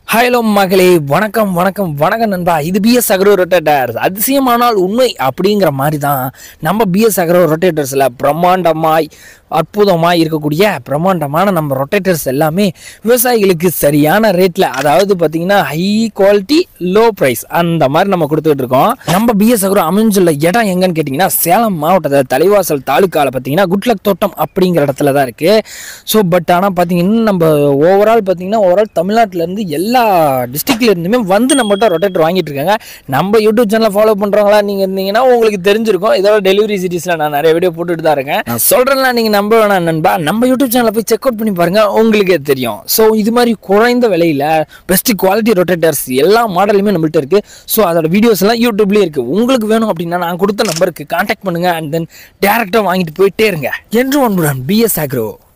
hello மகளே வணக்கம் வணக்கம் வணக்கம் நண்பா இது பிஎஸ் அக்ரோ ரொட்டேட்டர்ஸ் அதிசயமானால் உண்மை அப்படிங்கிற மாதிரி தான் நம்ம பிஎஸ் அக்ரோ ரொட்டேட்டர்ஸில் பிரம்மாண்டமாய் அற்புதமாக இருக்கக்கூடிய பிரம்மாண்டமான நம்ம ரொட்டேட்டர்ஸ் எல்லாமே விவசாயிகளுக்கு சரியான ரேட்டில் அதாவது பார்த்தீங்கன்னா ஹை குவாலிட்டி லோ ப்ரைஸ் அந்த மாதிரி நம்ம கொடுத்துட்டு இருக்கோம் நம்ம பிஎஸ் அக்ரோ அமைஞ்சுள்ள இடம் எங்கன்னு கேட்டிங்கன்னா சேலம் மாவட்டத்தில் தலைவாசல் தாலுக்காவில் பார்த்தீங்கன்னா குட்லக் தோட்டம் அப்படிங்கிற இடத்துல தான் இருக்குது ஸோ பட் ஆனால் பார்த்தீங்கன்னா நம்ம ஓவரால் பார்த்தீங்கன்னா ஓவரால் தமிழ்நாட்டிலேருந்து எல்லா டிஸ்ட்ரிக்ட்ல இருந்துமே வந்து நம்மகிட்ட ரொட்டேட்டர் வாங்கிட்டு இருக்காங்க நம்ம யூடியூப் சேனலை ஃபாலோ பண்ணுறவங்களா நீங்கள் இருந்தீங்கன்னா உங்களுக்கு தெரிஞ்சிருக்கும் இதோட டெலிவரி சீரிஸில் நான் நிறைய வீடியோ போட்டுட்டு தான் இருக்கேன் நான் சொல்கிறேன்னா நீங்கள் நம்ப வேணாம் நண்பா நம்ம யூடியூப் சேனலை போய் செக் அவுட் பண்ணி பாருங்க உங்களுக்கே தெரியும் ஸோ இது மாதிரி குறைந்த விலையில் பெஸ்ட் குவாலிட்டி ரொட்டேட்டர்ஸ் எல்லா மாடலுமே நம்மள்ட்ட இருக்குது ஸோ அதோட வீடியோஸ் எல்லாம் யூடியூப்லேயே இருக்குது உங்களுக்கு வேணும் அப்படின்னா நான் கொடுத்த நம்பருக்கு கான்டாக்ட் பண்ணுங்கள் அண்ட் தென் டேரெக்டாக வாங்கிட்டு போயிட்டே இருங்க என்று ஒன்புடன் பிஎஸ் ஆக்ரோ